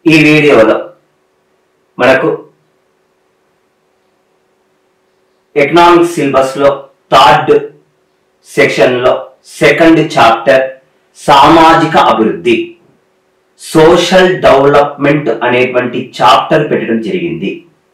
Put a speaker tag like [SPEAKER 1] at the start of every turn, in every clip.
[SPEAKER 1] ఈ వీడియోలో మనకు ఎకనామిక్ సిలబస్ లో థర్డ్ సెక్షన్ లో సెకండ్ చాప్టర్ సామాజిక అభివృద్ధి సోషల్ డెవలప్మెంట్ అనేటువంటి చాప్టర్ పెట్టడం జరిగింది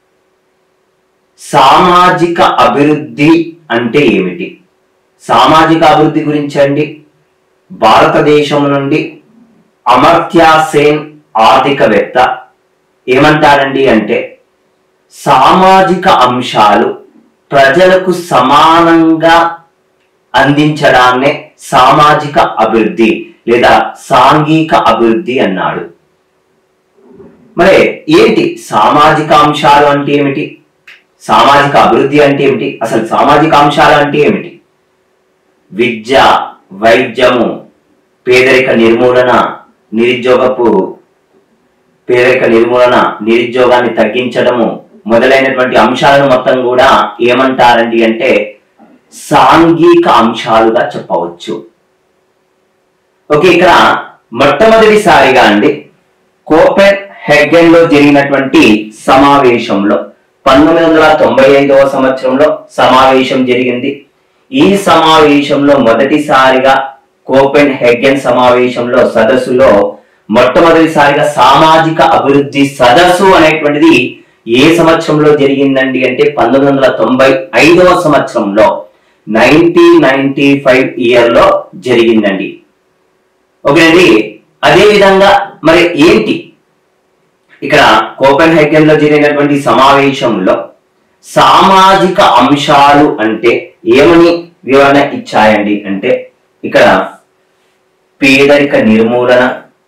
[SPEAKER 1] సామాజిక అభివృద్ధి అంటే ఏమిటి సామాజిక అభివృద్ధి గురించి అండి భారతదేశం నుండి అమర్త్య సేన్ ఆర్థికవేత్త ఏమంటారండి అంటే సామాజిక అంశాలు ప్రజలకు సమానంగా అందించడాన్నే సామాజిక అభివృద్ధి లేదా సాంఘిక అభివృద్ధి అన్నాడు మరి ఏంటి సామాజిక అంశాలు అంటే ఏమిటి సామాజిక అభివృద్ధి అంటే ఏమిటి అసలు సామాజిక అంశాలు అంటే ఏమిటి విద్య వైద్యము పేదరిక నిర్మూలన నిరుద్యోగపు పేదరిక నిర్మూలన నిరుద్యోగాన్ని తగ్గించడము మొదలైనటువంటి అంశాలను మొత్తం కూడా ఏమంటారండి అంటే సాంఘిక అంశాలుగా చెప్పవచ్చు ఓకే ఇక్కడ మొట్టమొదటిసారిగా అండి కోపెన్ హెగ్గెన్ లో జరిగినటువంటి సమావేశంలో పంతొమ్మిది వందల తొంభై ఐదవ సంవత్సరంలో సమావేశం జరిగింది ఈ సమావేశంలో మొదటిసారిగా కోపెన్ హెగ్గెన్ సమావేశంలో సదస్సులో మొట్టమొదటిసారిగా సామాజిక అభివృద్ధి సదస్సు అనేటువంటిది ఏ సంవత్సరంలో జరిగిందండి అంటే పంతొమ్మిది వందల తొంభై ఐదవ సంవత్సరంలో నైన్టీన్ నైన్టీ ఫైవ్ ఇయర్ లో జరిగిందండి ఓకేనండి అదే విధంగా మరి ఏంటి ఇక్కడ కోపెన్ హెగన్ లో జరిగినటువంటి సమావేశంలో సామాజిక అంశాలు అంటే ఏమని వివరణ ఇచ్చాయండి అంటే ఇక్కడ పేదరిక నిర్మూలన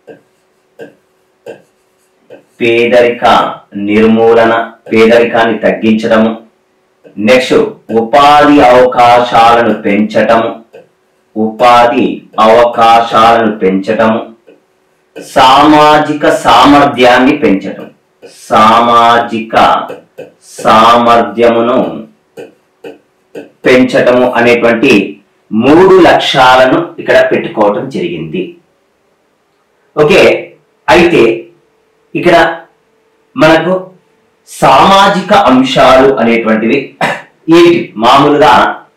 [SPEAKER 1] పేదరిక నిర్మూలన పేదరికాన్ని తగ్గించడము నెక్స్ట్ ఉపాధి అవకాశాలను పెంచటము ఉపాధి అవకాశాలను పెంచటము సామాజిక సామర్థ్యాన్ని పెంచటం సామాజిక సామర్థ్యమును పెంచటము అనేటువంటి మూడు లక్ష్యాలను ఇక్కడ పెట్టుకోవటం జరిగింది ఓకే అయితే ఇక్కడ మనకు సామాజిక అంశాలు అనేటువంటివి ఏంటి మామూలుగా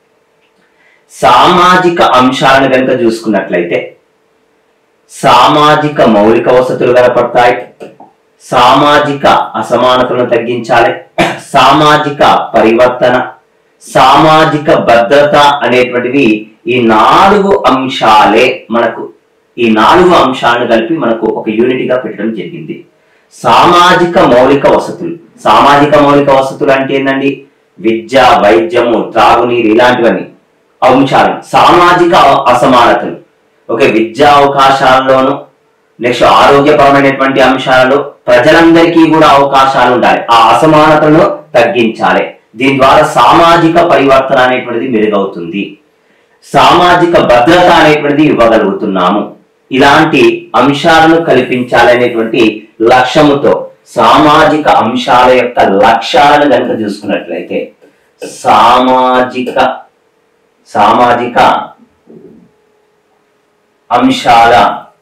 [SPEAKER 1] సామాజిక అంశాలను కనుక చూసుకున్నట్లయితే సామాజిక మౌలిక వసతులు కనపడతాయి సామాజిక అసమానతలను తగ్గించాలి సామాజిక పరివర్తన సామాజిక భద్రత అనేటువంటివి ఈ నాలుగు అంశాలే మనకు ఈ నాలుగు అంశాలను కలిపి మనకు ఒక యూనిట్గా పెట్టడం జరిగింది సామాజిక మౌలిక వసతులు సామాజిక మౌలిక వసతులు అంటే ఏంటండి విద్య వైద్యము త్రాగునీరు ఇలాంటివన్నీ అంశాలు సామాజిక అసమానతలు ఓకే విద్యా అవకాశాల్లోనూ నెక్స్ట్ ఆరోగ్యపరమైనటువంటి అంశాలలో ప్రజలందరికీ కూడా అవకాశాలు ఉండాలి ఆ అసమానతలను తగ్గించాలి దీని ద్వారా సామాజిక పరివర్తన అనేటువంటిది మెరుగవుతుంది సామాజిక భద్రత అనేటువంటిది ఇవ్వగలుగుతున్నాము ఇలాంటి అంశాలను కల్పించాలనేటువంటి లక్ష్యముతో సామాజిక అంశాల యొక్క లక్ష్యాలను కనుక చూసుకున్నట్లయితే సామాజిక సామాజిక అంశాల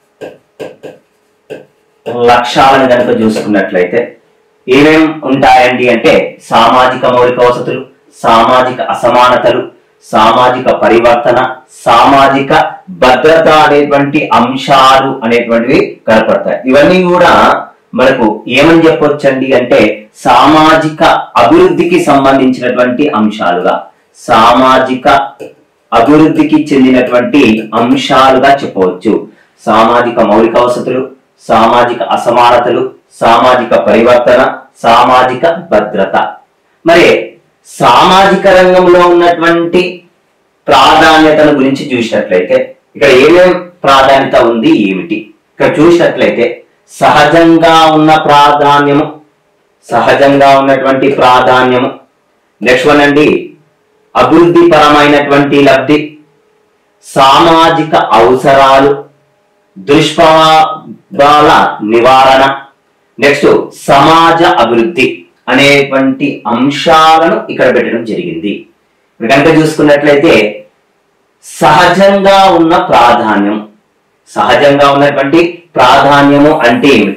[SPEAKER 1] లక్ష్యాలను కనుక చూసుకున్నట్లయితే ఏమేం ఉంటాయండి అంటే సామాజిక మౌలిక వసతులు సామాజిక అసమానతలు సామాజిక పరివర్తన సామాజిక భద్రత అనేటువంటి అంశాలు అనేటువంటివి కనపడతాయి ఇవన్నీ కూడా మనకు ఏమని చెప్పొచ్చండి అంటే సామాజిక అభివృద్ధికి సంబంధించినటువంటి అంశాలుగా సామాజిక అభివృద్ధికి చెందినటువంటి అంశాలుగా చెప్పవచ్చు సామాజిక మౌలిక వసతులు సామాజిక అసమానతలు సామాజిక పరివర్తన సామాజిక భద్రత మరి సామాజిక రంగంలో ఉన్నటువంటి ప్రాధాన్యతల గురించి చూసినట్లయితే ఇక్కడ ఏమేం ప్రాధాన్యత ఉంది ఏమిటి ఇక్కడ చూసినట్లయితే సహజంగా ఉన్న ప్రాధాన్యము సహజంగా ఉన్నటువంటి ప్రాధాన్యము నెక్స్ట్ వన్ అండి అభివృద్ధి పరమైనటువంటి లబ్ధి సామాజిక అవసరాలు దుష్ప్రభావాల నివారణ నెక్స్ట్ సమాజ అభివృద్ధి అనేటువంటి అంశాలను ఇక్కడ పెట్టడం జరిగింది ఇప్పుడు కనుక చూసుకున్నట్లయితే సహజంగా ఉన్న ప్రాధాన్యం సహజంగా ఉన్నటువంటి ప్రాధాన్యము అంటే ఏమిటి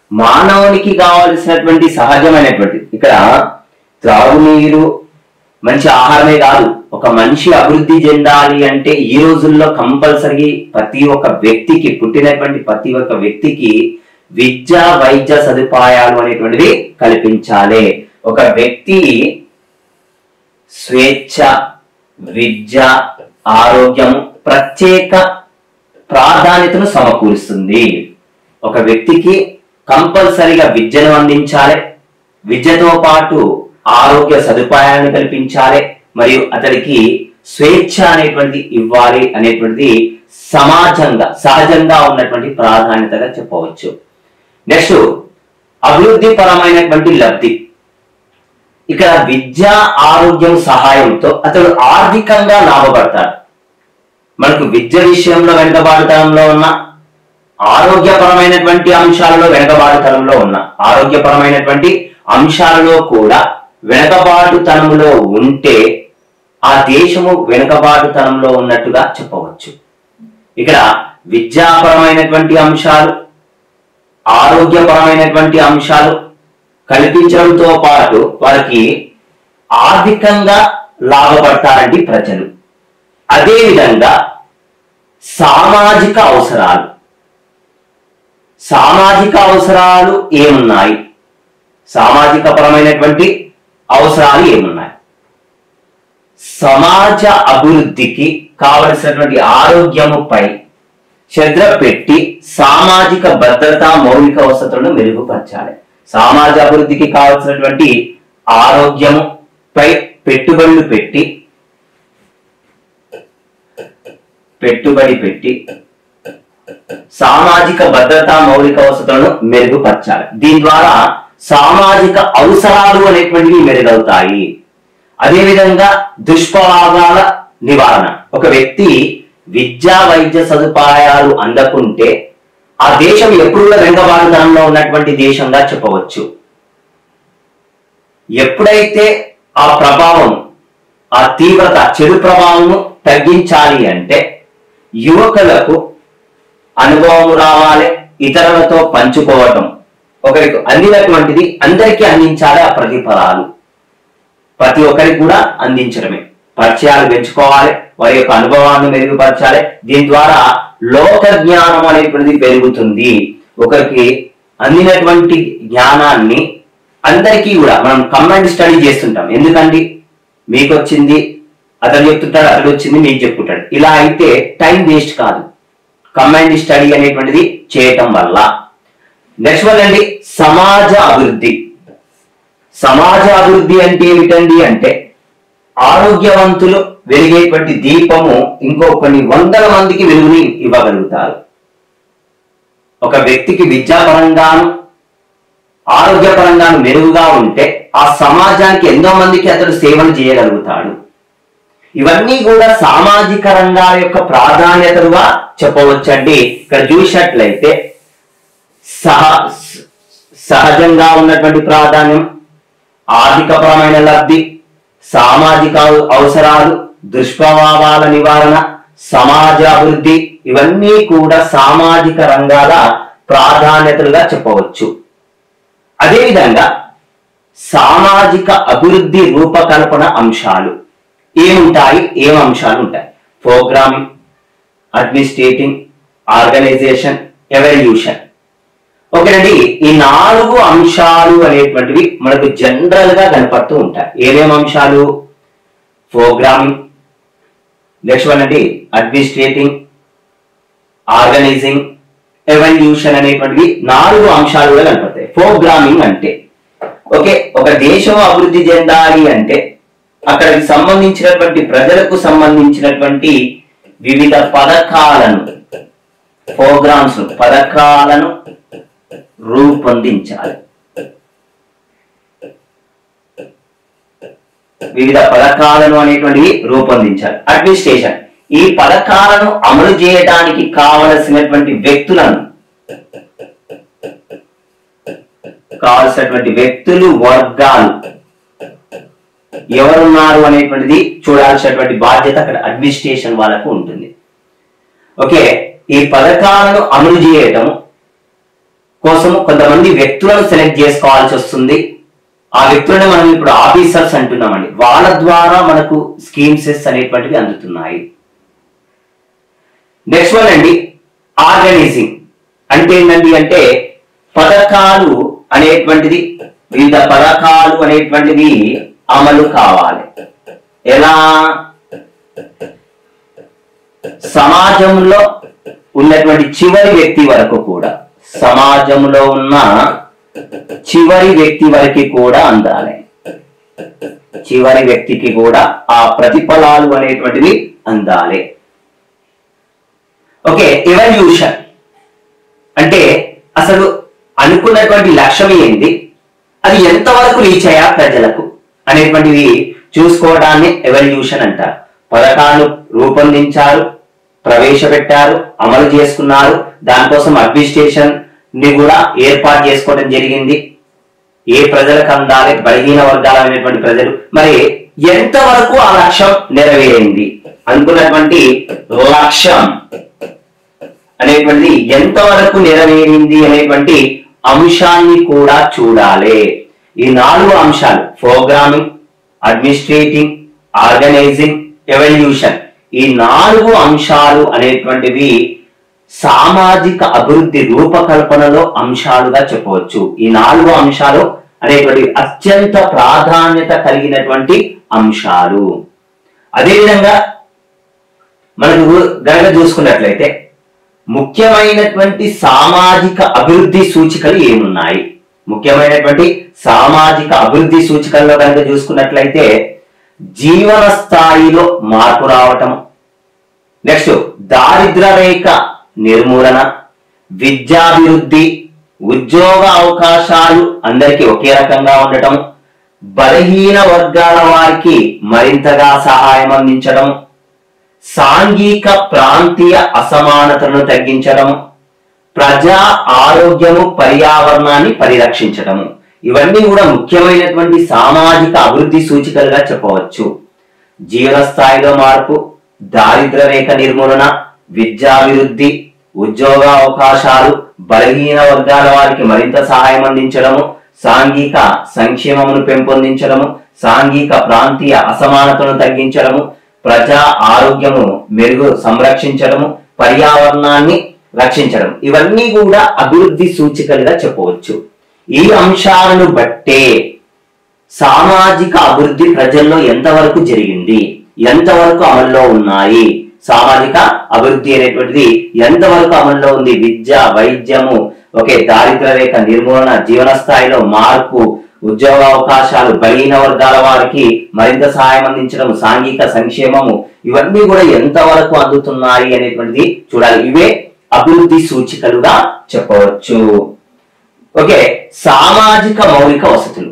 [SPEAKER 1] మానవునికి కావలసినటువంటి సహజమైనటువంటి ఇక్కడ త్రాగునీరు మంచి ఆహారమే కాదు ఒక మనిషి అభివృద్ధి చెందాలి అంటే ఈ రోజుల్లో కంపల్సరీ ప్రతి ఒక్క వ్యక్తికి పుట్టినటువంటి ప్రతి ఒక్క వ్యక్తికి విద్య వైద్య సదుపాయాలు అనేటువంటిది కల్పించాలి ఒక వ్యక్తి స్వేచ్ఛ విద్య ఆరోగ్యం ప్రత్యేక ప్రాధాన్యతను సమకూరుస్తుంది ఒక వ్యక్తికి కంపల్సరిగా విద్యను అందించాలి విద్యతో పాటు ఆరోగ్య సదుపాయాలను కల్పించాలి మరియు అతడికి స్వేచ్ఛ అనేటువంటిది ఇవ్వాలి అనేటువంటిది సమాజంగా సహజంగా ఉన్నటువంటి ప్రాధాన్యతగా చెప్పవచ్చు నెక్స్ట్ అభివృద్ధి పరమైనటువంటి లబ్ధి ఇక్కడ విద్య ఆరోగ్యం సహాయంతో అతడు ఆర్థికంగా లాభపడతాడు మనకు విద్య విషయంలో వెనుకబాటుతనంలో ఉన్న ఆరోగ్యపరమైనటువంటి అంశాలలో వెనుకబాటుతనంలో ఉన్న ఆరోగ్యపరమైనటువంటి అంశాలలో కూడా వెనుకబాటుతనంలో ఉంటే ఆ దేశము వెనుకబాటుతనంలో ఉన్నట్టుగా చెప్పవచ్చు ఇక్కడ విద్యాపరమైనటువంటి అంశాలు ఆరోగ్యపరమైనటువంటి అంశాలు కల్పించడంతో పాటు వారికి ఆర్థికంగా లాభపడతారండి ప్రజలు అదేవిధంగా సామాజిక అవసరాలు సామాజిక అవసరాలు ఏమున్నాయి సామాజిక పరమైనటువంటి అవసరాలు ఏమున్నాయి సమాజ అభివృద్ధికి కావలసినటువంటి ఆరోగ్యముపై శ్రద్ధ పెట్టి సామాజిక భద్రత మౌలిక వసతులను మెరుగుపరచాలి సమాజ అభివృద్ధికి కావలసినటువంటి ఆరోగ్యము పై పెట్టుబడులు పెట్టి పెట్టుబడి పెట్టి సామాజిక భద్రతా మౌలిక వసతులను మెరుగుపరచాలి దీని ద్వారా సామాజిక అవసరాలు అనేటువంటివి మెరుగవుతాయి అదేవిధంగా దుష్ప్రభావాల నివారణ ఒక వ్యక్తి విద్యా వైద్య సదుపాయాలు అందకుంటే ఆ దేశం ఎప్పుడు కూడా వెనుకబాటుతనంలో ఉన్నటువంటి దేశంగా చెప్పవచ్చు ఎప్పుడైతే ఆ ప్రభావం ఆ తీవ్రత చెడు ప్రభావము తగ్గించాలి అంటే యువకులకు అనుభవం రావాలి ఇతరులతో పంచుకోవటం ఒకరికి అందినటువంటిది అందరికీ అందించాలి ఆ ప్రతిఫలాలు ప్రతి ఒక్కరికి కూడా అందించడమే పరిచయాలు పెంచుకోవాలి వారి యొక్క అనుభవాన్ని మెరుగుపరచాలి దీని ద్వారా లోక జ్ఞానం అనేటువంటిది పెరుగుతుంది ఒకరికి అందినటువంటి జ్ఞానాన్ని అందరికీ కూడా మనం కంబైండ్ స్టడీ చేస్తుంటాం ఎందుకండి మీకు వచ్చింది అతను చెప్తుంటాడు అతడు వచ్చింది మీకు చెప్పుకుంటాడు ఇలా అయితే టైం వేస్ట్ కాదు కంబైండ్ స్టడీ అనేటువంటిది చేయటం వల్ల నెక్స్ట్ వన్ అండి సమాజ అభివృద్ధి సమాజ అభివృద్ధి అంటే ఏమిటండి అంటే ఆరోగ్యవంతులు వెలిగేటువంటి దీపము ఇంకో కొన్ని వందల మందికి వెలుగుని ఇవ్వగలుగుతారు ఒక వ్యక్తికి విద్యాపరంగాను ఆరోగ్యపరంగాను మెరుగుగా ఉంటే ఆ సమాజానికి ఎంతో మందికి అతడు సేవలు చేయగలుగుతాడు ఇవన్నీ కూడా సామాజిక రంగాల యొక్క ప్రాధాన్యతలుగా చెప్పవచ్చండి ఇక్కడ చూసినట్లయితే సహ సహజంగా ఉన్నటువంటి ప్రాధాన్యం ఆర్థికపరమైన లబ్ధి సామాజిక అవ- అవసరాలు దుష్ప్రభావాల నివారణ సమాజ అభివృద్ధి ఇవన్నీ కూడా సామాజిక రంగాల ప్రాధాన్యతలుగా చెప్పవచ్చు అదేవిధంగా సామాజిక అభివృద్ధి రూపకల్పన అంశాలు ఏముంటాయి ఏం అంశాలు ఉంటాయి ప్రోగ్రామింగ్ అడ్మినిస్ట్రేటింగ్ ఆర్గనైజేషన్ ఎవల్యూషన్ ఓకేనండి ఈ నాలుగు అంశాలు అనేటువంటివి మనకు జనరల్ గా కనపడుతూ ఉంటాయి ఏమేం అంశాలు ప్రోగ్రామింగ్ నెక్స్ట్ వన్ అండి అడ్మినిస్ట్రేటింగ్ ఆర్గనైజింగ్ ఎవల్యూషన్ అనేటువంటివి నాలుగు అంశాలుగా కనపడతాయి ప్రోగ్రామింగ్ అంటే ఓకే ఒక దేశం అభివృద్ధి చెందాలి అంటే అక్కడికి సంబంధించినటువంటి ప్రజలకు సంబంధించినటువంటి వివిధ పథకాలను ప్రోగ్రామ్స్ పథకాలను రూపొందించాలి వివిధ పథకాలను అనేటువంటివి రూపొందించాలి అడ్మినిస్ట్రేషన్ ఈ పథకాలను అమలు చేయడానికి కావలసినటువంటి వ్యక్తులను కావలసినటువంటి వ్యక్తులు వర్గాలు ఎవరున్నారు అనేటువంటిది చూడాల్సినటువంటి బాధ్యత అక్కడ అడ్మినిస్ట్రేషన్ వాళ్ళకు ఉంటుంది ఓకే ఈ పథకాలను అమలు చేయటం కోసము కొంతమంది వ్యక్తులను సెలెక్ట్ చేసుకోవాల్సి వస్తుంది ఆ వ్యక్తులను మనం ఇప్పుడు ఆఫీసర్స్ అంటున్నామండి వాళ్ళ ద్వారా మనకు స్కీమ్సెస్ అనేటువంటివి అందుతున్నాయి నెక్స్ట్ వన్ అండి ఆర్గనైజింగ్ అంటే ఏంటండి అంటే పథకాలు అనేటువంటిది వివిధ పథకాలు అనేటువంటివి అమలు కావాలి ఎలా సమాజంలో ఉన్నటువంటి చివరి వ్యక్తి వరకు కూడా సమాజంలో ఉన్న చివరి వ్యక్తి వరకు కూడా అందాలి చివరి వ్యక్తికి కూడా ఆ ప్రతిఫలాలు అనేటువంటివి అందాలి ఓకే ఎవల్యూషన్ అంటే అసలు అనుకున్నటువంటి లక్ష్యం ఏంది అది ఎంతవరకు రీచ్ అయ్యా ప్రజలకు అనేటువంటివి చూసుకోవడాన్ని ఎవల్యూషన్ అంటారు పథకాలు రూపొందించారు ప్రవేశపెట్టారు అమలు చేసుకున్నారు దానికోసం అడ్మినిస్ట్రేషన్ ని కూడా ఏర్పాటు చేసుకోవడం జరిగింది ఏ ప్రజలకు అందాలి బలహీన వర్గాలైనటువంటి ప్రజలు మరి ఎంతవరకు ఆ లక్ష్యం నెరవేరింది అనుకున్నటువంటి లక్ష్యం అనేటువంటిది ఎంతవరకు నెరవేరింది అనేటువంటి అంశాన్ని కూడా చూడాలి ఈ నాలుగు అంశాలు ప్రోగ్రామింగ్ అడ్మినిస్ట్రేటింగ్ ఆర్గనైజింగ్ ఎవల్యూషన్ ఈ నాలుగు అంశాలు అనేటువంటివి సామాజిక అభివృద్ధి రూపకల్పనలో అంశాలుగా చెప్పవచ్చు ఈ నాలుగు అంశాలు అనేటువంటి అత్యంత ప్రాధాన్యత కలిగినటువంటి అంశాలు అదేవిధంగా మనకు గనక చూసుకున్నట్లయితే ముఖ్యమైనటువంటి సామాజిక అభివృద్ధి సూచికలు ఏమున్నాయి ముఖ్యమైనటువంటి సామాజిక అభివృద్ధి సూచికల్లో కనుక చూసుకున్నట్లయితే జీవన స్థాయిలో మార్పు రావటం నెక్స్ట్ దారిద్ర రేఖ నిర్మూలన విద్యాభివృద్ధి ఉద్యోగ అవకాశాలు అందరికీ ఒకే రకంగా ఉండటం బలహీన వర్గాల వారికి మరింతగా సహాయం అందించడం సాంఘిక ప్రాంతీయ అసమానతలను తగ్గించడం ప్రజా ఆరోగ్యము పర్యావరణాన్ని పరిరక్షించడము ఇవన్నీ కూడా ముఖ్యమైనటువంటి సామాజిక అభివృద్ధి సూచికలుగా చెప్పవచ్చు జీవన స్థాయిలో మార్పు దారిద్ర రేఖ నిర్మూలన విద్యాభివృద్ధి ఉద్యోగ అవకాశాలు బలహీన వర్గాల వారికి మరింత సహాయం అందించడము సాంఘిక సంక్షేమమును పెంపొందించడము సాంఘిక ప్రాంతీయ అసమానతను తగ్గించడము ప్రజా ఆరోగ్యము మెరుగు సంరక్షించడము పర్యావరణాన్ని రక్షించడం ఇవన్నీ కూడా అభివృద్ధి సూచికలుగా చెప్పవచ్చు ఈ అంశాలను బట్టే సామాజిక అభివృద్ధి ప్రజల్లో ఎంతవరకు జరిగింది ఎంతవరకు అమల్లో ఉన్నాయి సామాజిక అభివృద్ధి అనేటువంటిది ఎంతవరకు అమల్లో ఉంది విద్య వైద్యము ఒకే దారిద్ర రేఖ నిర్మూలన జీవన స్థాయిలో మార్పు ఉద్యోగ అవకాశాలు బలహీన వర్గాల వారికి మరింత సహాయం అందించడం సాంఘిక సంక్షేమము ఇవన్నీ కూడా ఎంతవరకు అందుతున్నాయి అనేటువంటిది చూడాలి ఇవే అభివృద్ధి సూచికలుగా చెప్పవచ్చు ఓకే సామాజిక మౌలిక వసతులు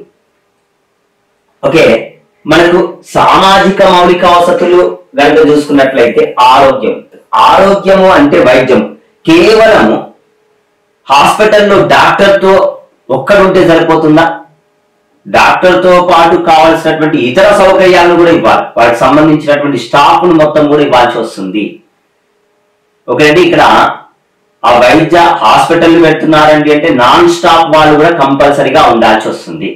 [SPEAKER 1] ఓకే మనకు సామాజిక మౌలిక వసతులు కనుక చూసుకున్నట్లయితే ఆరోగ్యం ఆరోగ్యము అంటే వైద్యం కేవలము హాస్పిటల్లో డాక్టర్తో ఒక్కడుంటే సరిపోతుందా డాక్టర్తో పాటు కావాల్సినటువంటి ఇతర సౌకర్యాలను కూడా ఇవ్వాలి వాటికి సంబంధించినటువంటి స్టాఫ్ ను మొత్తం కూడా ఇవ్వాల్సి వస్తుంది ఓకేనండి ఇక్కడ ఆ వైద్య హాస్పిటల్ పెడుతున్నారండి అంటే నాన్ స్టాప్ వాళ్ళు కూడా కంపల్సరీగా ఉండాల్సి వస్తుంది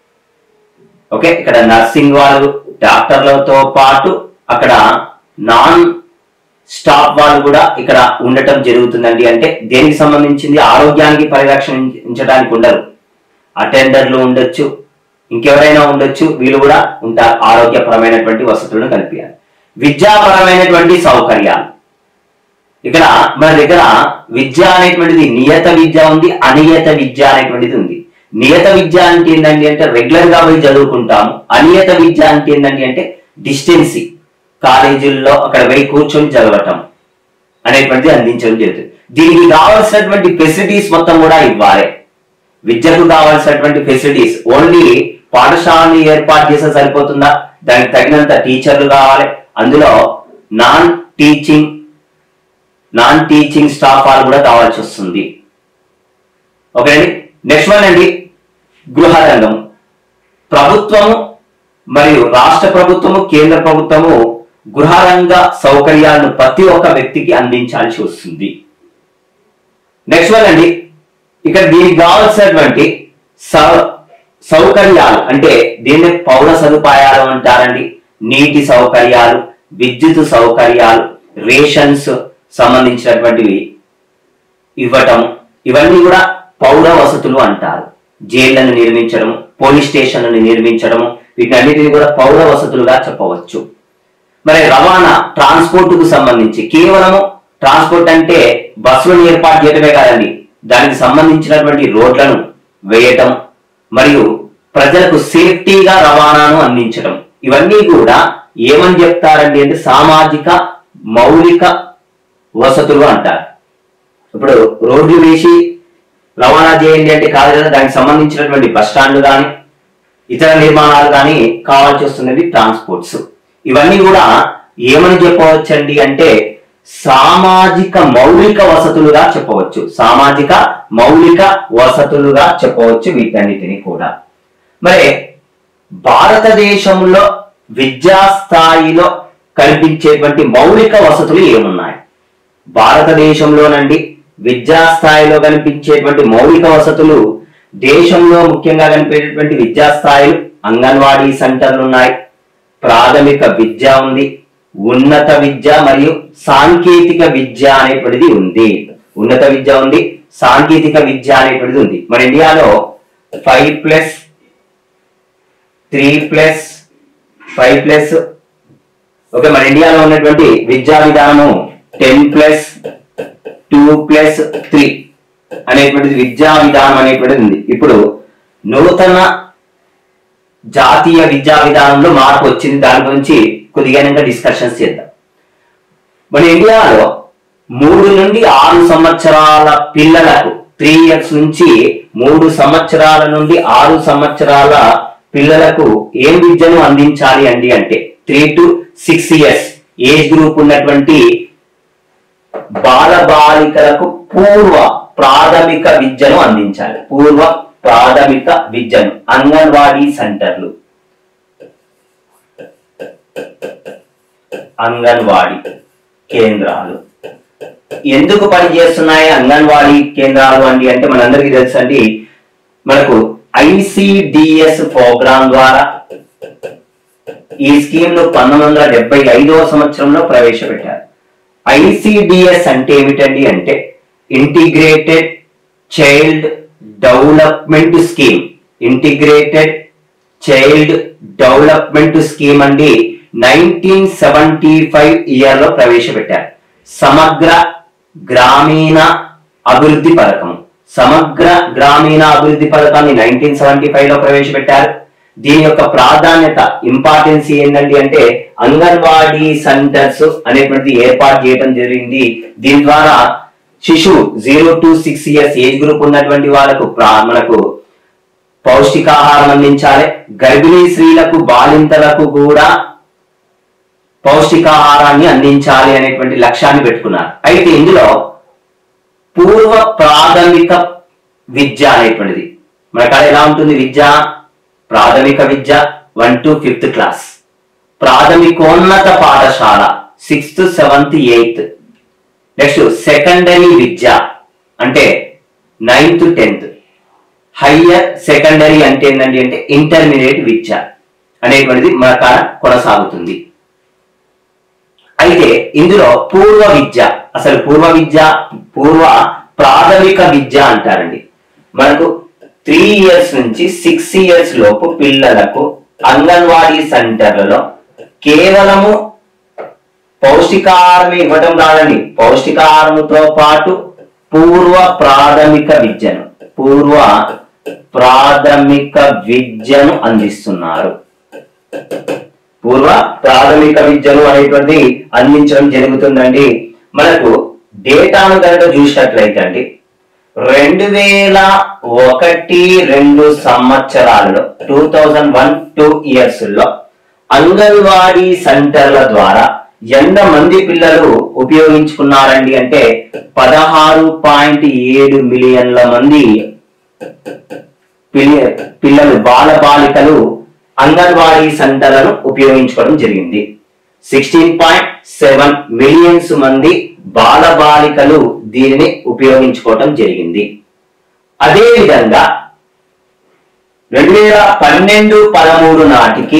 [SPEAKER 1] ఓకే ఇక్కడ నర్సింగ్ వాళ్ళు డాక్టర్లతో పాటు అక్కడ నాన్ స్టాఫ్ వాళ్ళు కూడా ఇక్కడ ఉండటం జరుగుతుందండి అంటే దేనికి సంబంధించింది ఆరోగ్యానికి పరిరక్షించడానికి ఉండరు అటెండర్లు ఉండొచ్చు ఇంకెవరైనా ఉండొచ్చు వీళ్ళు కూడా ఉంటారు ఆరోగ్యపరమైనటువంటి వసతులను కల్పించాలి విద్యాపరమైనటువంటి సౌకర్యాలు ఇక్కడ మన దగ్గర విద్య అనేటువంటిది నియత విద్య ఉంది అనియత విద్య అనేటువంటిది ఉంది నియత విద్య అంటే ఏంటండి అంటే రెగ్యులర్ గా పోయి చదువుకుంటాము అనియత విద్య అంటే ఏంటండి అంటే డిస్టెన్సీ కాలేజీల్లో అక్కడ పోయి కూర్చొని చదవటం అనేటువంటిది అందించడం జరుగుతుంది దీనికి కావాల్సినటువంటి ఫెసిలిటీస్ మొత్తం కూడా ఇవ్వాలి విద్యకు కావాల్సినటువంటి ఫెసిలిటీస్ ఓన్లీ పాఠశాలని ఏర్పాటు చేస్తే సరిపోతుందా దానికి తగినంత టీచర్లు కావాలి అందులో non teaching non teaching staff వాళ్ళు కూడా కావాల్సి వస్తుంది ఓకే అండి నెక్స్ట్ వన్ అండి గృహ రంగం ప్రభుత్వము మరియు రాష్ట్ర ప్రభుత్వము కేంద్ర ప్రభుత్వము గృహరంగ సౌకర్యాలను ప్రతి ఒక్క వ్యక్తికి అందించాల్సి వస్తుంది నెక్స్ట్ వన్ అండి ఇక్కడ దీనికి కావాల్సినటువంటి సౌ- సౌకర్యాలు అంటే దీన్ని పౌర సదుపాయాలు అంటారండి నీటి సౌకర్యాలు విద్యుత్ సౌకర్యాలు రేషన్స్ సంబంధించినటువంటివి ఇవ్వటం ఇవన్నీ కూడా పౌర వసతులు అంటారు జైళ్లను నిర్మించడం పోలీస్ స్టేషన్లను నిర్మించడం వీటన్నిటిని కూడా పౌర వసతులుగా చెప్పవచ్చు మరి రవాణా ట్రాన్స్పోర్ట్ కు సంబంధించి కేవలము ట్రాన్స్పోర్ట్ అంటే బస్సులను ఏర్పాటు చేయడమే కాదండి దానికి సంబంధించినటువంటి రోడ్లను వేయటం మరియు ప్రజలకు సేఫ్టీగా రవాణాను అందించడం ఇవన్నీ కూడా ఏమని చెప్తారండి అంటే సామాజిక మౌలిక వసతులు అంటారు ఇప్పుడు రోడ్లు వేసి రవాణా చేయండి అంటే కాదు కదా దానికి సంబంధించినటువంటి బస్ స్టాండ్లు కానీ ఇతర నిర్మాణాలు కానీ కావాల్సి వస్తున్నది ట్రాన్స్పోర్ట్స్ ఇవన్నీ కూడా ఏమని చెప్పవచ్చండి అంటే సామాజిక మౌలిక వసతులుగా చెప్పవచ్చు సామాజిక మౌలిక వసతులుగా చెప్పవచ్చు వీటన్నిటిని కూడా మరి భారతదేశంలో విద్యా స్థాయిలో కల్పించేటువంటి మౌలిక వసతులు ఏమున్నాయి భారతదేశంలోనండి విద్యా స్థాయిలో కనిపించేటువంటి మౌలిక వసతులు దేశంలో ముఖ్యంగా కనిపించేటువంటి విద్యా స్థాయిలు అంగన్వాడీ సెంటర్లు ఉన్నాయి ప్రాథమిక విద్య ఉంది ఉన్నత విద్య మరియు సాంకేతిక విద్య అనేటువంటిది ఉంది ఉన్నత విద్య ఉంది సాంకేతిక విద్య అనేటువంటిది ఉంది మన ఇండియాలో five plus three plus five plus okay మన ఇండియాలో ఉన్నటువంటి విద్యా విధానము ten plus two plus three అనేటువంటిది విద్యా విధానం అనేటువంటిది ఉంది ఇప్పుడు నూతన జాతీయ విద్యా విధానంలో మార్పు వచ్చింది దాని గురించి కొద్దిగా డిస్కషన్స్ చేద్దాం మన ఇండియాలో మూడు నుండి ఆరు సంవత్సరాల పిల్లలకు త్రీ ఇయర్స్ నుంచి మూడు సంవత్సరాల నుండి ఆరు సంవత్సరాల పిల్లలకు ఏం విద్యను అందించాలి అండి అంటే three to six years age group ఉన్నటువంటి బాల బాలికలకు పూర్వ ప్రాథమిక విద్యను అందించాలి పూర్వ ప్రాథమిక విద్యను అంగన్వాడీ సెంటర్లు అంగన్వాడీ కేంద్రాలు ఎందుకు పనిచేస్తున్నాయి అంగన్వాడీ కేంద్రాలు అండి అంటే మనందరికీ తెలుసు అండి మనకు ఐసిడిఎస్ ప్రోగ్రాం ద్వారా ఈ స్కీమ్ ను పంతొమ్మిది వందల డెబ్బై ఐదవ సంవత్సరంలో ప్రవేశపెట్టారు ఐసిడిఎస్ అంటే ఏమిటండి అంటే integrated child development scheme integrated child development scheme అండి నైన్టీన్ సెవెంటీ ఫైవ్ ఇయర్ లో ప్రవేశపెట్టారు సమగ్ర గ్రామీణ అభివృద్ధి పథకం సమగ్ర గ్రామీణ అభివృద్ధి పథకాన్ని నైన్టీన్ సెవెంటీ ఫైవ్ లో ప్రవేశపెట్టారు దీని యొక్క ప్రాధాన్యత ఇంపార్టెన్స్ ఏంటండి అంటే అంగన్వాడీ సెంటర్స్ అనేటువంటిది ఏర్పాటు చేయడం జరిగింది దీని ద్వారా శిశువు zero to six years age group ఉన్నటువంటి వాళ్ళకు ప్రా- మనకు పౌష్టికాహారం అందించాలి గర్భిణీ స్త్రీలకు బాలింతలకు కూడా పౌష్టికాహారాన్ని అందించాలి అనేటువంటి లక్ష్యాన్ని పెట్టుకున్నారు అయితే ఇందులో పూర్వ ప్రాథమిక విద్య అనేటువంటిది మన కాడ ఎలా ఉంటుంది విద్య ప్రాథమిక విద్య వన్ టు ఫిఫ్త్ క్లాస్ ప్రాథమికోన్నత పాఠశాల sixth seventh eighth next secondary విద్య అంటే నైన్త్ టెన్త్ హయ్యర్ సెకండరీ అంటే ఏంటండి అంటే ఇంటర్మీడియట్ విద్య అనేటువంటిది మన కాడ కొనసాగుతుంది అయితే ఇందులో పూర్వ విద్య అసలు పూర్వ విద్య పూర్వ ప్రాథమిక విద్య అంటారండి మనకు త్రీ ఇయర్స్ నుంచి సిక్స్ ఇయర్స్ లోపు పిల్లలకు అంగన్వాడీ సెంటర్లలో కేవలము పౌష్టికాహారం ఇవ్వటం కాదండి పౌష్టికాహారంతో పాటు పూర్వ ప్రాథమిక విద్యను పూర్వ ప్రాథమిక విద్యను అందిస్తున్నారు పూర్వ ప్రాథమిక విద్యను అనేటువంటి అందించడం జరుగుతుందండి మనకు డేటాను కనుక చూసినట్లయితే అండి రెండు వేల ఒకటి రెండు సంవత్సరాలలో two thousand one two years లో అంగన్వాడీ సెంటర్ల ద్వారా ఎంత మంది పిల్లలు ఉపయోగించుకున్నారండి అంటే పదహారు పాయింట్ ఏడు మిలియన్ల మంది పిల్ల- పిల్లలు బాల బాలికలు అంగన్వాడీ సెంటర్లను ఉపయోగించుకోవడం జరిగింది సిక్స్టీన్ పాయింట్ సెవెన్ మిలియన్స్ మంది బాల బాలికలు దీనిని ఉపయోగించుకోవడం జరిగింది అదే విధంగా రెండు వేల పన్నెండు పదమూడు నాటికి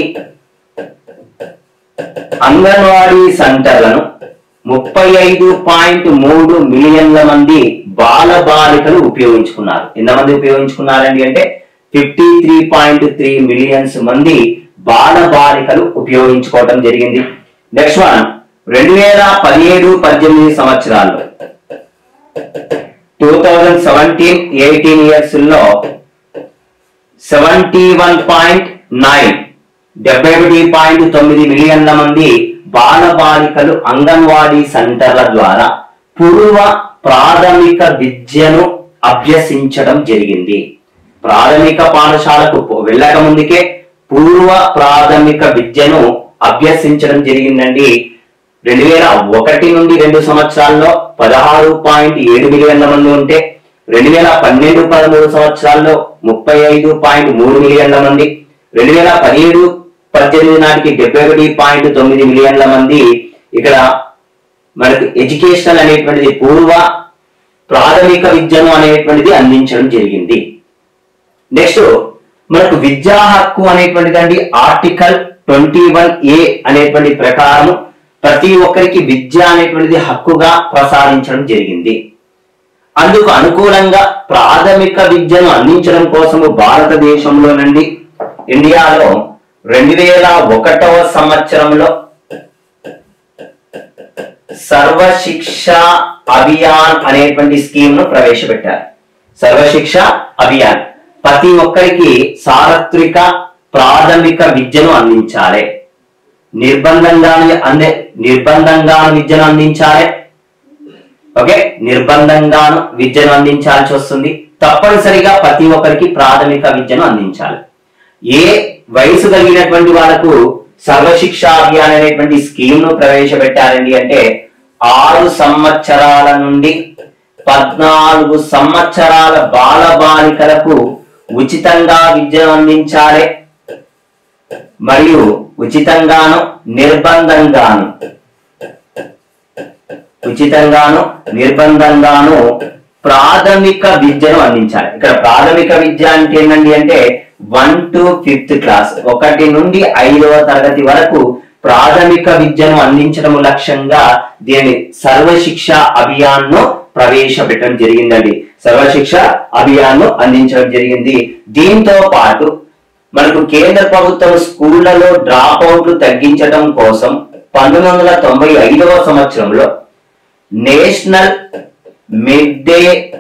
[SPEAKER 1] అంగన్వాడీ సెంటర్లను ముప్పై ఐదు పాయింట్ మూడు మిలియన్ల మంది బాల బాలికలు ఉపయోగించుకున్నారు ఎంతమంది ఉపయోగించుకున్నారండి అంటే fifty three point three millions మంది బాల బాలికలు ఉపయోగించుకోవటం జరిగింది నెక్స్ట్ వన్ రెండు వేల పదిహేడు పద్దెనిమిది సంవత్సరాల్లో two thousand seventeen eighteen years లో సెవెంటీ వన్ పాయింట్ నైన్ డెబ్బై ఒకటి పాయింట్ తొమ్మిది మిలియన్ల మంది బాల బాలికలు అంగన్వాడీ సెంటర్ల ద్వారా పూర్వ ప్రాథమిక విద్యను అభ్యసించడం జరిగింది ప్రాథమిక పాఠశాలకు పో- వెళ్ళక ముందుకే పూర్వ ప్రాథమిక విద్యను అభ్యసించడం జరిగిందండి రెండు వేల ఒకటి నుండి రెండు సంవత్సరాల్లో పదహారు పాయింట్ ఏడు మిలియన్ల మంది ఉంటే రెండు వేల పన్నెండు పదమూడు సంవత్సరాల్లో ముప్పై ఐదు పాయింట్ మూడు మిలియన్ల మంది రెండు వేల పదిహేడు పద్దెనిమిది నాటికి డెబ్బై ఒకటి పాయింట్ తొమ్మిది మిలియన్ల మంది ఇక్కడ మనకు ఎడ్యుకేషనల్ అనేటువంటిది పూర్వ ప్రాథమిక విద్యను అనేటువంటిది అందించడం జరిగింది నెక్స్ట్ మనకు విద్యా హక్కు అనేటువంటిది అండి ఆర్టికల్ ట్వంటీ వన్ ఏ అనేటువంటి ప్రకారం ప్రతి ఒక్కరికి విద్య అనేటువంటిది హక్కుగా ప్రసాదించడం జరిగింది అందుకు అనుకూలంగా ప్రాథమిక విద్యను అందించడం కోసము భారతదేశంలోనండి ఇండియాలో రెండు వేల ఒకటవ సంవత్సరంలో సర్వశిక్ష అభియాన్ అనేటువంటి స్కీమ్ ను ప్రవేశపెట్టారు సర్వశిక్ష అభియాన్ ప్రతి ఒక్కరికి సార్వత్రిక ప్రాథమిక విద్యను అందించాలి నిర్బంధంగా అందే నిర్బంధంగాను విద్యను అందించాలి ఓకే నిర్బంధంగాను విద్యను అందించాల్సి వస్తుంది తప్పనిసరిగా ప్రతి ఒక్కరికి ప్రాథమిక విద్యను అందించాలి ఏ వయసు కలిగినటువంటి వాళ్ళకు సర్వశిక్ష అభియాన్ అనేటువంటి స్కీమ్ ను ప్రవేశపెట్టారండి అంటే ఆరు సంవత్సరాల నుండి పద్నాలుగు సంవత్సరాల బాల బాలికలకు ఉచితంగా విద్యను అందించాలి మరియు ఉచితంగాను నిర్బంధంగాను ఉచితంగాను నిర్బంధంగాను ప్రాథమిక విద్యను అందించాలి ఇక్కడ ప్రాథమిక విద్య అంటే ఏంటండి అంటే వన్ టు ఫిఫ్త్ క్లాస్ ఒకటి నుండి ఐదవ తరగతి వరకు ప్రాథమిక విద్యను అందించడం లక్ష్యంగా దీని సర్వశిక్ష అభియాన్ ను ప్రవేశపెట్టడం జరిగిందండి సర్వశిక్ష అభియాన్ ను అందించడం జరిగింది దీంతో పాటు మనకు కేంద్ర ప్రభుత్వం స్కూళ్లలో డ్రాప్ అవుట్లు తగ్గించడం కోసం పంతొమ్మిది వందల తొంభై ఐదవ సంవత్సరంలో national mid day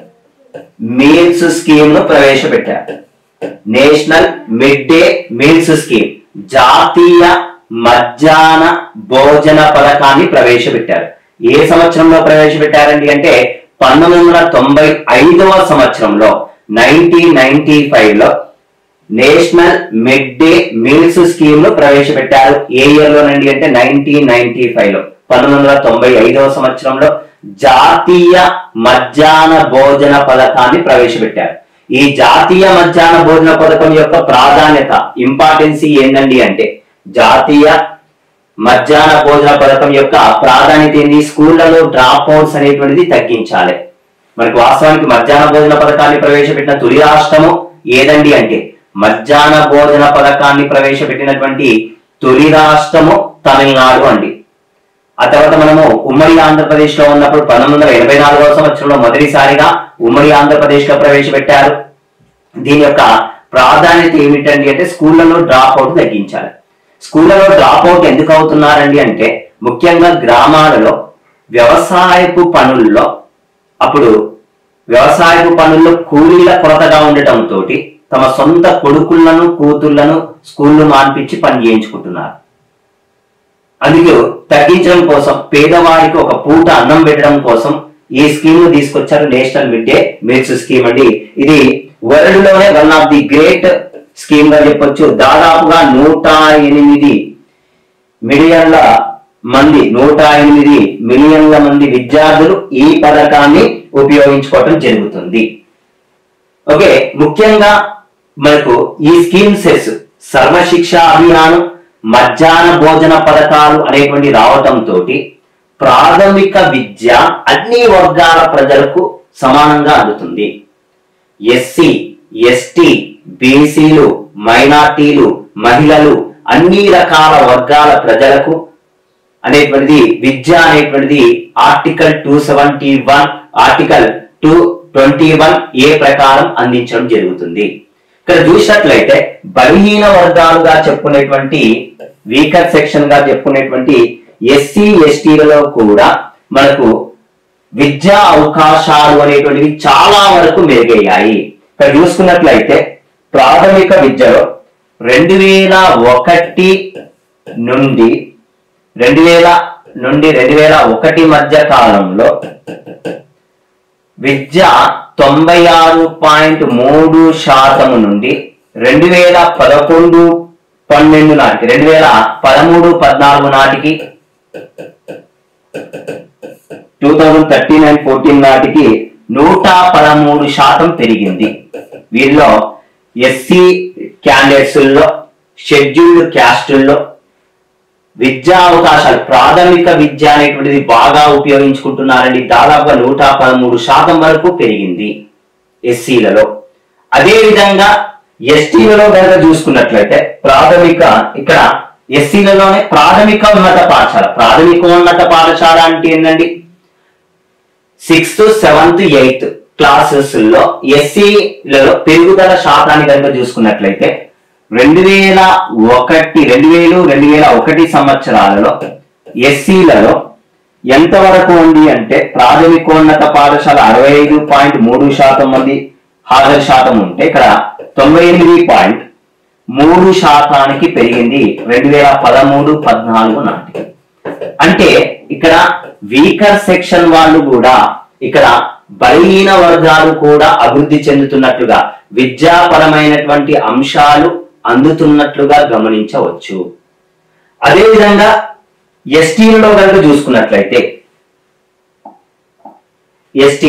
[SPEAKER 1] meals scheme ను ప్రవేశపెట్టారు national mid day meals scheme జాతీయ మధ్యాహ్న భోజన పథకాన్ని ప్రవేశపెట్టారు ఏ సంవత్సరంలో ప్రవేశపెట్టారండి అంటే పంతొమ్మిది వందల తొంభై ఐదవ సంవత్సరంలో నైన్టీన్ నైన్టీ ఫైవ్ లో national mid day meals scheme ను ప్రవేశపెట్టారు ఏ ఇయర్ లోనండి అంటే నైన్టీన్ నైన్టీ ఫైవ్ లో పంతొమ్మిది వందల తొంభై ఐదవ సంవత్సరంలో జాతీయ మధ్యాహ్న భోజన పథకాన్ని ప్రవేశపెట్టారు ఈ జాతీయ మధ్యాహ్న భోజన పథకం యొక్క ప్రాధాన్యత ఇంపార్టెన్సీ ఏంటండి అంటే జాతీయ మధ్యాహ్న భోజన పథకం యొక్క ప్రాధాన్యత ఏంది స్కూళ్లలో డ్రాప్ అవుట్స్ అనేటువంటిది తగ్గించాలి మనకి వాస్తవానికి మధ్యాహ్న భోజన పథకాన్ని ప్రవేశపెట్టిన తొలి రాష్ట్రము ఏదండి అంటే మధ్యాహ్న భోజన పథకాన్ని ప్రవేశపెట్టినటువంటి తొలి రాష్ట్రము తమిళనాడు అండి ఆ తర్వాత మనము ఉమ్మడి ఆంధ్రప్రదేశ్ లో ఉన్నప్పుడు పంతొమ్మిది వందల ఎనభై నాలుగవ సంవత్సరంలో మొదటిసారిగా ఉమ్మడి ఆంధ్రప్రదేశ్ లో ప్రవేశపెట్టారు దీని యొక్క ప్రాధాన్యత ఏమిటండి అంటే స్కూళ్లలో డ్రాప్ అవుట్ తగ్గించాలి స్కూళ్లలో డ్రాప్ అవుట్ ఎందుకు అవుతున్నారండి అంటే ముఖ్యంగా గ్రామాలలో వ్యవసాయపు పనుల్లో అప్పుడు వ్యవసాయపు పనుల్లో కూలీల కొరతగా ఉండటంతో తమ సొంత కొడుకులను కూతుళ్లను స్కూళ్ళు మాన్పించి పని చేయించుకుంటున్నారు అందుకే తగ్గించడం కోసం పేదవారికి ఒక పూట అన్నం పెట్టడం కోసం ఈ స్కీమ్ ను తీసుకొచ్చారు national mid day meals scheme అండి ఇది వరల్డ్ లోనే one of the great scheme గా చెప్పొచ్చు దాదాపుగా నూట ఎనిమిది మిలియన్ల మంది నూట ఎనిమిది మిలియన్ల మంది విద్యార్థులు ఈ పథకాన్ని ఉపయోగించుకోవటం జరుగుతుంది ఓకే ముఖ్యంగా మనకు ఈ స్కీమ్ సెస్ సర్వశిక్ష అభియానం మధ్యాహ్న భోజన పథకాలు అనేటువంటి రావటంతో ప్రాథమిక విద్య అన్ని వర్గాల ప్రజలకు సమానంగా అందుతుంది ఎస్సీ ఎస్టీ బీసీలు మైనార్టీలు మహిళలు అన్ని రకాల వర్గాల ప్రజలకు అనేటువంటిది విద్య అనేటువంటిది article two seventy one article two twenty one A ప్రకారం అందించడం జరుగుతుంది ఇక్కడ చూసినట్లయితే బలహీన వర్గాలుగా చెప్పుకునేటువంటి వీకర్ సెక్షన్ గా చెప్పుకునేటువంటి ఎస్సీ ఎస్టీలలో కూడా మనకు విద్యా అవకాశాలు అనేటువంటివి చాలా వరకు మెరుగయ్యాయి ఇక్కడ చూసుకున్నట్లయితే ప్రాథమిక విద్యలో రెండు వేల ఒకటి నుండి రెండు వేల నుండి రెండు వేల ఒకటి మధ్య కాలంలో విద్య తొంభై ఆరు పాయింట్ మూడు శాతము నుండి రెండు వేల పదకొండు పన్నెండు నాటికి రెండు వేల పదమూడు పద్నాలుగు నాటికి two thousand thirteen and fourteen నాటికి నూట పదమూడు శాతం పెరిగింది వీరిలో ఎస్సీ క్యాండిడేట్స్లో షెడ్యూల్డ్ క్యాస్టుల్లో విద్యా అవకాశాలు ప్రాథమిక విద్య అనేటువంటిది బాగా ఉపయోగించుకుంటున్నారండి దాదాపుగా నూట పదమూడు శాతం వరకు పెరిగింది ఎస్సీలలో అదే విధంగా ఎస్టీలలో కనుక చూసుకున్నట్లయితే ప్రాథమిక ఇక్కడ ఎస్సీలలోనే ప్రాథమిక ఉన్నత పాఠశాల ప్రాథమిక ఉన్నత పాఠశాల అంటే ఏంటండి సిక్స్త్ సెవెంత్ ఎయిత్ క్లాసెస్ లో ఎస్సీలలో పెరుగుదల శాతాన్ని కనుక చూసుకున్నట్లయితే రెండు వేల ఒకటి రెండు వేలు రెండు వేల ఒకటి సంవత్సరాలలో ఎస్సీలలో ఎంత వరకు ఉంది అంటే ప్రాథమికోన్నత పాఠశాల అరవై ఐదు పాయింట్ మూడు శాతం మంది హాజరు శాతం ఉంటే ఇక్కడ తొంభై ఎనిమిది పాయింట్ మూడు శాతానికి పెరిగింది రెండు వేల పదమూడు పద్నాలుగు నాటికి అంటే ఇక్కడ వీకర్ సెక్షన్ వాళ్ళు కూడా ఇక్కడ బలహీన వర్గాలు కూడా అభివృద్ధి చెందుతున్నట్లుగా విద్యాపరమైనటువంటి అంశాలు అందుతున్నట్లుగా గమనించవచ్చు అదేవిధంగా ఎస్టీలలో కనుక చూసుకున్నట్లయితే ఎస్టీ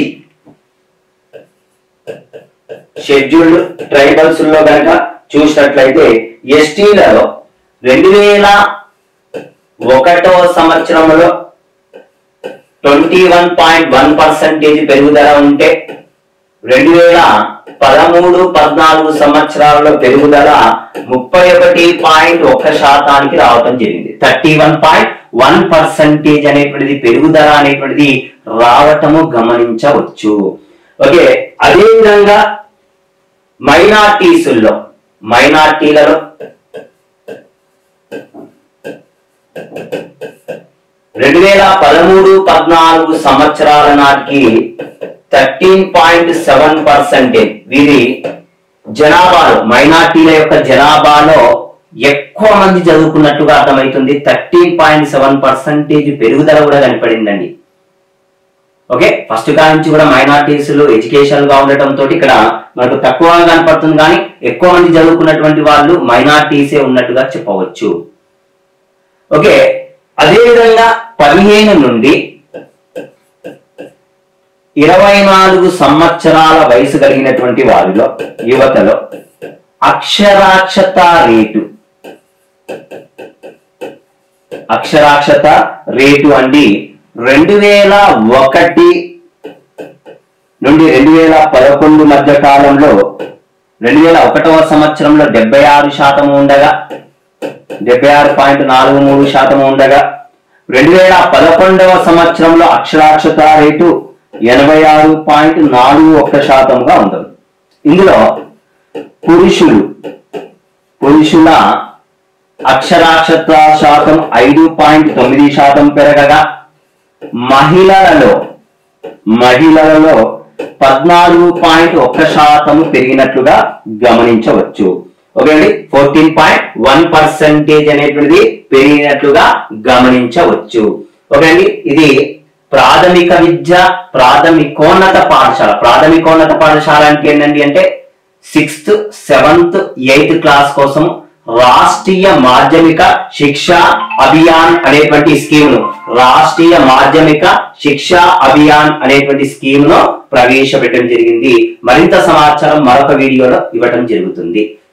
[SPEAKER 1] షెడ్యూల్డ్ ట్రైబల్స్ లో కనుక చూసినట్లయితే ఎస్టీలలో రెండు వేల ఒకటో సంవత్సరంలో twenty one point one percentage పెరుగుదల ఉంటే రెండు వేల పదమూడు పద్నాలుగు సంవత్సరాలలో పెరుగుదల ముప్పై ఒకటి పాయింట్ ఒక్క శాతానికి రావటం జరిగింది thirty one point one percentage అనేటువంటిది పెరుగుదల అనేటువంటిది రావటము గమనించవచ్చు ఓకే అదే విధంగా మైనార్టీసుల్లో మైనార్టీలలో రెండు వేల పదమూడు పద్నాలుగు సంవత్సరాల నాటికి థర్టీన్ పాయింట్ సెవెన్ పర్సెంటేజ్ వీరి జనాభాలో మైనార్టీల యొక్క జనాభాలో ఎక్కువ మంది చదువుకున్నట్టుగా అర్థమవుతుంది థర్టీన్ పాయింట్ సెవెన్ పర్సెంటేజ్ పెరుగుదల కూడా కనపడిందండి ఓకే ఫస్ట్ కా నుంచి కూడా మైనార్టీస్ ఎడ్యుకేషన్ గా ఉండటం తోటి ఇక్కడ మనకు తక్కువగా కనపడుతుంది కానీ ఎక్కువ మంది చదువుకున్నటువంటి వాళ్ళు మైనార్టీసే ఉన్నట్టుగా చెప్పవచ్చు ఓకే అదే విధంగా పదిహేను నుండి ఇరవై నాలుగు సంవత్సరాల వయసు కలిగినటువంటి వారిలో యువతలో అక్షరాక్షత రేటు అక్షరాక్షత రేటు అండి రెండు వేల ఒకటి నుండి రెండు వేల పదకొండు మధ్య కాలంలో రెండు వేల ఒకటవ సంవత్సరంలో డెబ్బై ఆరు శాతం ఉండగా డెబ్బై ఆరు పాయింట్ నాలుగు మూడు శాతం ఉండగా రెండు వేల పదకొండవ సంవత్సరంలో అక్షరాక్షత రేటు ఎనభై ఆరు పాయింట్ నాలుగు ఒక్క శాతంగా ఉంటుంది ఇందులో పురుషులు పురుషుల అక్షరాక్షత శాతం ఐదు పాయింట్ తొమ్మిది శాతం పెరగగా మహిళలలో మహిళలలో పద్నాలుగు పాయింట్ ఒక్క శాతం పెరిగినట్లుగా గమనించవచ్చు ఓకే అండి ఫోర్టీన్ పాయింట్ వన్ పర్సెంటేజ్ అనేటువంటిది పెరిగినట్లుగా గమనించవచ్చు ఓకే అండి ఇది ప్రాథమిక విద్య ప్రాథమికోన్నత పాఠశాల ప్రాథమికోన్నత పాఠశాల అంటే ఏంటండి అంటే సిక్స్త్ సెవెంత్ ఎయిత్ క్లాస్ కోసం రాష్ట్రీయ మాధ్యమిక శిక్ష అభియాన్ అనేటువంటి స్కీమ్ ను రాష్ట్రీయ మాధ్యమిక శిక్ష అభియాన్ అనేటువంటి స్కీమ్ ను ప్రవేశపెట్టడం జరిగింది మరింత సమాచారం మరొక వీడియోలో ఇవ్వటం జరుగుతుంది